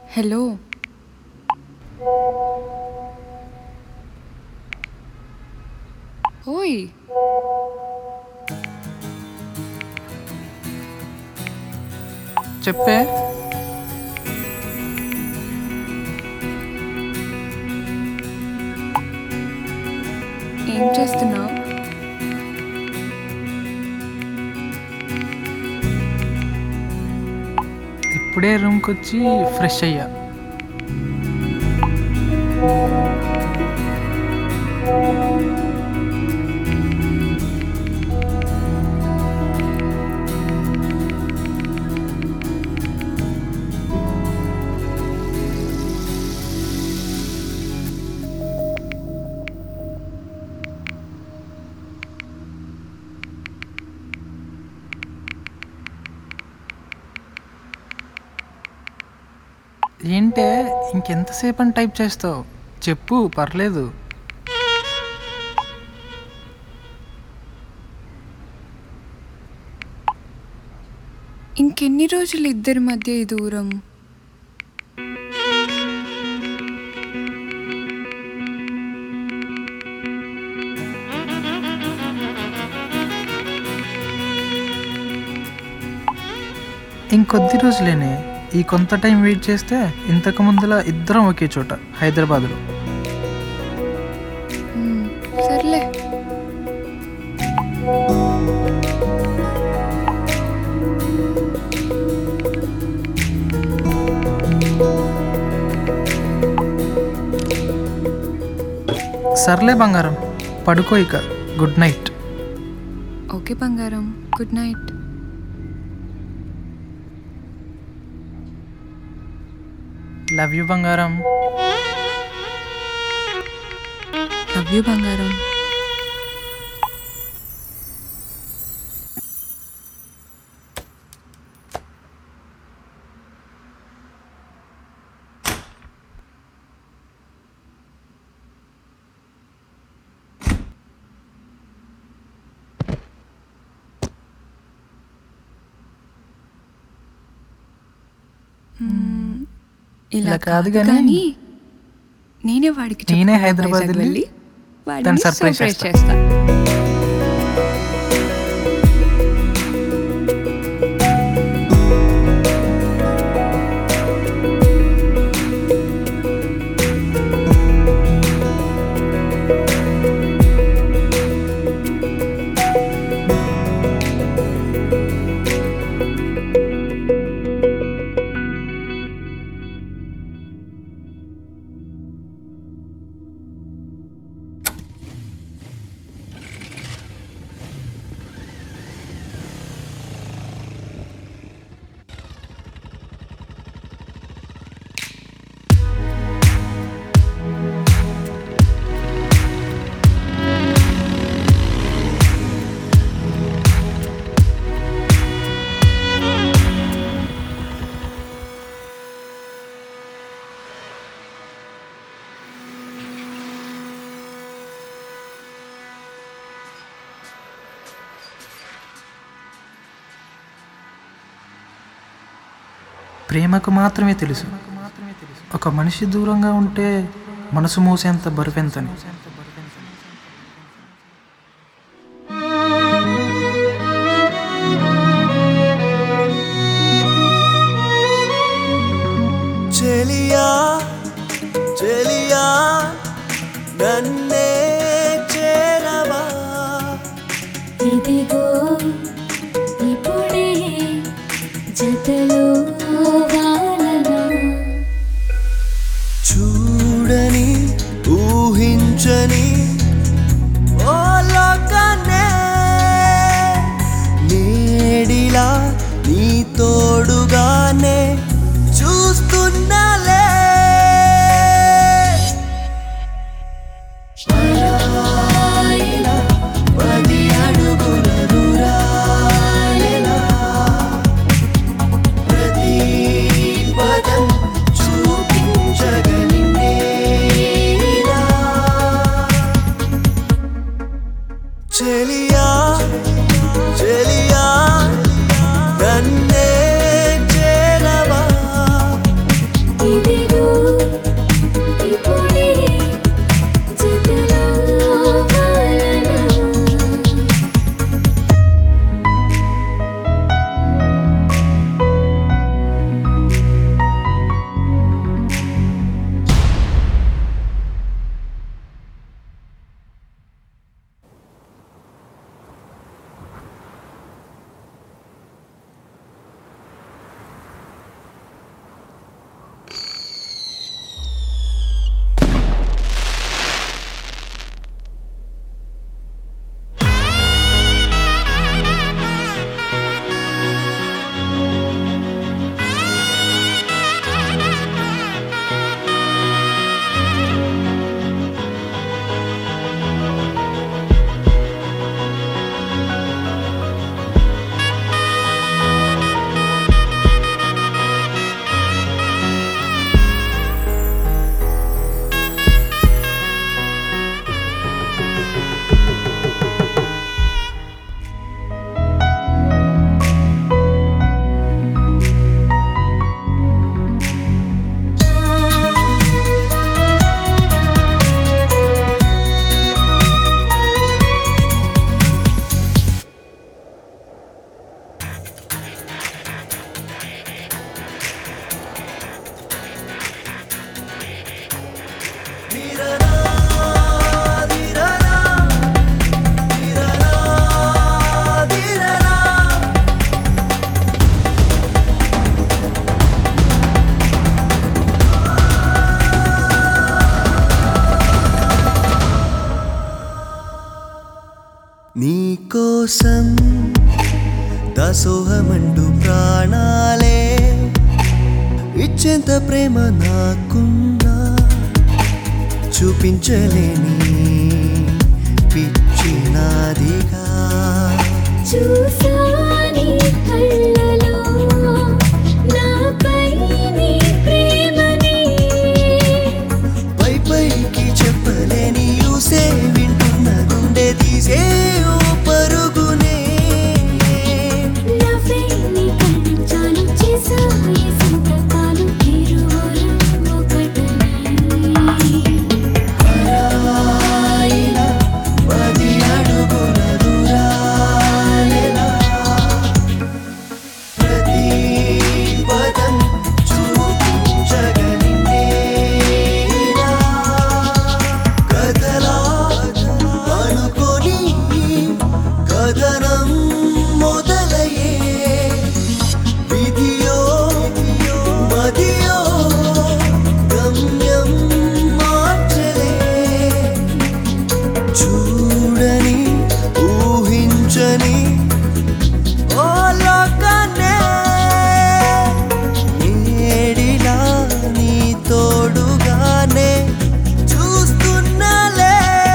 Hello ఓయ్ చెప్పే ఏం చేస్తున్నావు ఇప్పుడే రూమ్కి వచ్చి ఫ్రెష్ అయ్యా ఏంటే ఇంకెంతసేపు అని టైప్ చేస్తావు చెప్పు పర్లేదు ఇంకెన్ని రోజులు ఇద్దరి మధ్య ఈ దూరం ఇంకొద్ది రోజులేనే ఈ కొంత టైం వెయిట్ చేస్తే ఇంతకు ముందులా ఇద్దరం ఒకే చోట హైదరాబాద్లో మ్మ్, సర్లే సర్లే బంగారం పడుకో ఇక గుడ్ నైట్ ఓకే బంగారం గుడ్ నైట్ లవ్ యూ బంగారం లవ్ యూ బంగారం మ్మ్, ఇలా ఇలా కాదు కాదు గానీ, కానీ నేనే వాడికి నేనే చెప్పుకుని హైదరాబాద్ వైజాగ్ వెళ్ళి వాడిని దాన్ని surprise surprise చేస్తా. చేస్తా ప్రేమకు మాత్రమే తెలుసు ఒక మనిషి దూరంగా ఉంటే మనసు మోసేంత బరువెంతని చెలియా చెలియా నన్నే చేరవా ఇదిగో ఇప్పుడే జతలో వాలనా చూడని ఊహించని ఓ లోకాన్నే నేడిలా నీ తోడుగానే చూస్తున్నాలే పరాయిలా పది అడుగుల దూరాలెలా ప్రతి పదం చూపించగలిగేలా చెలియా చెలియా నన్నే చేరవా కోసం దాసోహమంటూ ప్రాణాలే ఇచ్చేంత ప్రేమ నాకున్నా చూపించలేని పిచ్చి నాదిగా చూసాని కళ్ళలో నాపై నీ ప్రేమని పై పైకి చెప్పలేని యూసే వింటున్న గుండె తీసే ఓ పరుగునే నవ్వే నీ కనిపించాలు చేసాయి సంతకాలు ఇరువురం ఒకటని ఆయన పది అడుగుల దూరాలెలా ప్రతి పదం చూపించగలిగే ఇలా కథలా అనుకొని కథనం మొదలయ్యే విధియో మదియో గమ్యం మార్చలే చూడని ఊహించని ఓ లోకాన్నే నేడిలా నీ తోడుగానే చూస్తున్నలే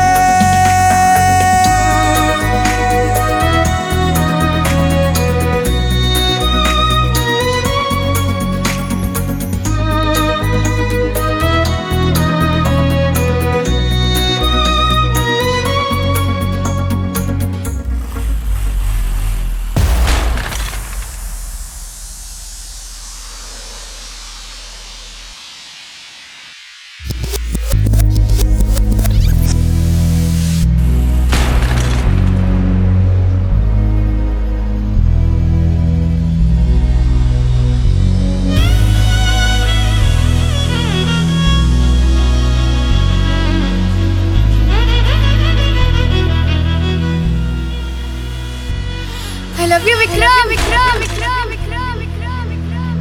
I love you Vikram Vikram Vikram Vikram Vikram Vikram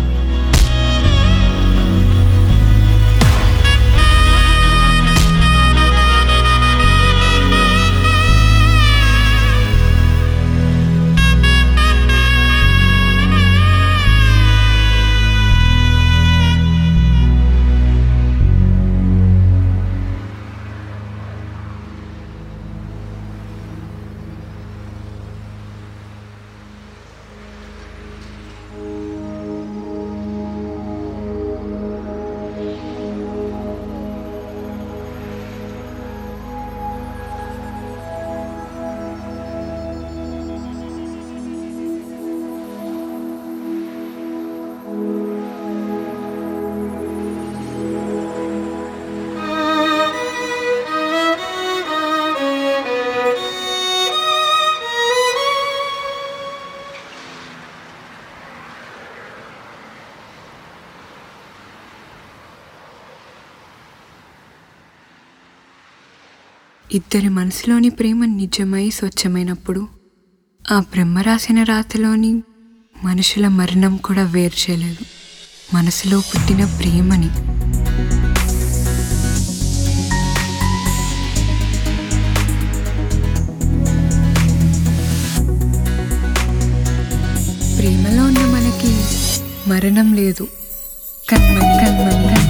ఇద్దరి మనసులోని ప్రేమ నిజమై స్వచ్ఛమైనప్పుడు ఆ బ్రహ్మ రాసిన రాతలోని మనుషుల మరణం కూడా వేరు చేయలేదు మనసులో పుట్టిన ప్రేమని ప్రేమలో ఉన్న మనకి మరణం లేదు కన్మని కన్మని